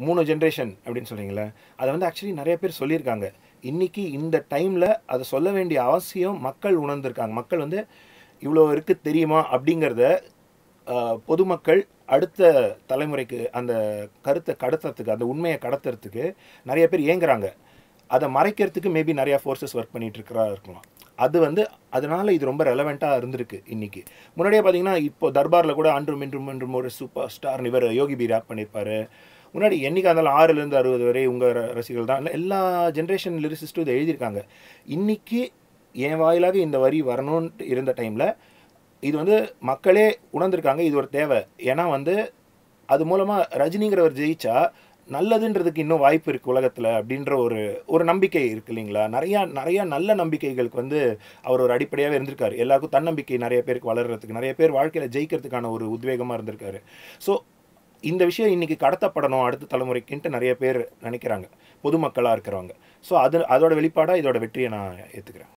மூணு ஜென்ரேஷன் அப்படின்னு சொல்றீங்களே அதை வந்து ஆக்சுவலி நிறைய பேர் சொல்லியிருக்காங்க இன்னைக்கு இந்த டைமில் அதை சொல்ல வேண்டிய அவசியம் மக்கள் உணர்ந்திருக்காங்க மக்கள் வந்து இவ்வளோ இருக்கு தெரியுமா அப்படிங்கிறத ஆஹ், பொதுமக்கள் அடுத்த தலைமுறைக்கு அந்த கருத்தை கடத்துறதுக்கு அந்த உண்மையை கடத்துறதுக்கு நிறைய பேர் ஏங்குறாங்க அதை மறைக்கிறதுக்கு மேபி நிறையா ஃபோர்ஸஸ் ஒர்க் பண்ணிட்டு இருக்கிறா இருக்கலாம் அது வந்து அதனால இது ரொம்ப ரெலவெண்ட்டாக இருந்திருக்கு இன்னைக்கு முன்னாடியே பார்த்தீங்கன்னா இப்போ தர்பாரில் கூட அன்றும் இன்றும் இன்றும் ஒரு சூப்பர் ஸ்டார் இவர் யோகி பி ரேப் பண்ணியிருப்பாரு முன்னாடி என்னைக்கு இருந்தாலும் ஆறுலேருந்து அறுபது வரை உங்கள் ரசிகர்கள் தான் எல்லா ஜென்ரேஷன் லிரிசிஸ்ட்டும் இதை எழுதியிருக்காங்க இன்னைக்கு என் வாயிலாக இந்த வரி வரணும்னு இருந்த டைமில் இது வந்து மக்களே உணர்ந்திருக்காங்க இது ஒரு தேவை ஏன்னா வந்து அது மூலமாக ரஜினிங்கிறவர் ஜெயிச்சா நல்லதுன்றதுக்கு இன்னும் வாய்ப்பு இருக்குது உலகத்தில் அப்படின்ற ஒரு ஒரு நம்பிக்கை இருக்கு இல்லைங்களா நிறையா நிறையா நல்ல நம்பிக்கைகளுக்கு வந்து அவர் ஒரு அடிப்படையாகவே இருந்திருக்காரு எல்லாருக்கும் தன்னம்பிக்கை நிறைய பேருக்கு வளர்கிறதுக்கு நிறைய பேர் வாழ்க்கையில் ஜெயிக்கிறதுக்கான ஒரு உத்வேகமாக இருந்திருக்காரு ஸோ இந்த விஷயம் இன்னைக்கு கடத்தப்படணும் அடுத்த தலைமுறைக்குன்ட்டு நிறைய பேர் நினைக்கிறாங்க பொதுமக்களாக இருக்கிறவங்க ஸோ அது அதோட வெளிப்பாடாக இதோட வெற்றியை நான் ஏற்றுக்கிறேன்